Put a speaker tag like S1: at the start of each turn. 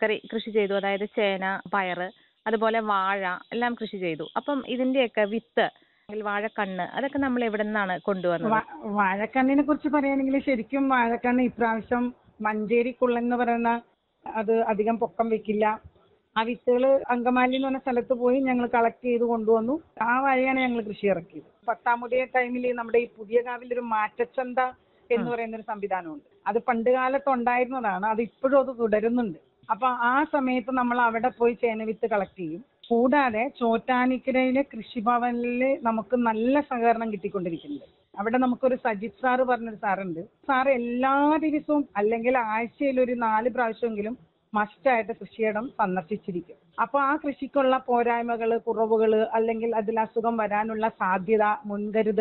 S1: പച്ചക്കറി കൃഷി ചെയ്തു അതായത് ചേന പയറ് അതുപോലെ വാഴ എല്ലാം കൃഷി ചെയ്തു അപ്പം ഇതിന്റെയൊക്കെ വിത്ത് അല്ലെങ്കിൽ വാഴക്കണ്ണ് അതൊക്കെ നമ്മൾ എവിടെ നിന്നാണ് കൊണ്ടുവന്നത്
S2: വാ- വാഴക്കണ്ണിനെ കുറിച്ച് പറയുകയാണെങ്കിൽ ശരിക്കും വാഴക്കണ്ണ് ഇപ്രാവശ്യം മഞ്ചേരി കുള്ളൻ എന്ന് പറയുന്ന അത് അധികം പൊക്കം വെക്കില്ല ആ വിത്തുകൾ അങ്കമാലി എന്ന് പറഞ്ഞ സ്ഥലത്ത് പോയി ഞങ്ങൾ കളക്ട് ചെയ്ത് കൊണ്ടുവന്നു ആ വഴിയാണ് ഞങ്ങൾ കൃഷി ഇറക്കിയത് പത്താമുടിയ ടൈമിൽ നമ്മുടെ ഈ പുതിയ കാവിൽ ഒരു മാറ്റച്ചന്ത എന്ന് പറയുന്ന ഒരു സംവിധാനമുണ്ട് അത് പണ്ട് കാലത്ത് ഉണ്ടായിരുന്നതാണ് അത് ഇപ്പോഴും അത് തുടരുന്നുണ്ട് അപ്പൊ ആ സമയത്ത് നമ്മൾ അവിടെ പോയി ചേനവിത്ത് കളക്ട് ചെയ്യും കൂടാതെ ചോറ്റാനിക്കരയിലെ കൃഷിഭവനിൽ നമുക്ക് നല്ല സഹകരണം കിട്ടിക്കൊണ്ടിരിക്കുന്നുണ്ട് അവിടെ നമുക്കൊരു സജിത് സാറ് പറഞ്ഞൊരു സാറുണ്ട് സാർ എല്ലാ ദിവസവും അല്ലെങ്കിൽ ആഴ്ചയിൽ ഒരു നാല് പ്രാവശ്യമെങ്കിലും മസ്റ്റായിട്ട് കൃഷിയിടം സന്ദർശിച്ചിരിക്കും അപ്പൊ ആ കൃഷിക്കുള്ള പോരായ്മകള് കുറവുകള് അല്ലെങ്കിൽ അതിൽ അസുഖം വരാനുള്ള സാധ്യത മുൻകരുതൽ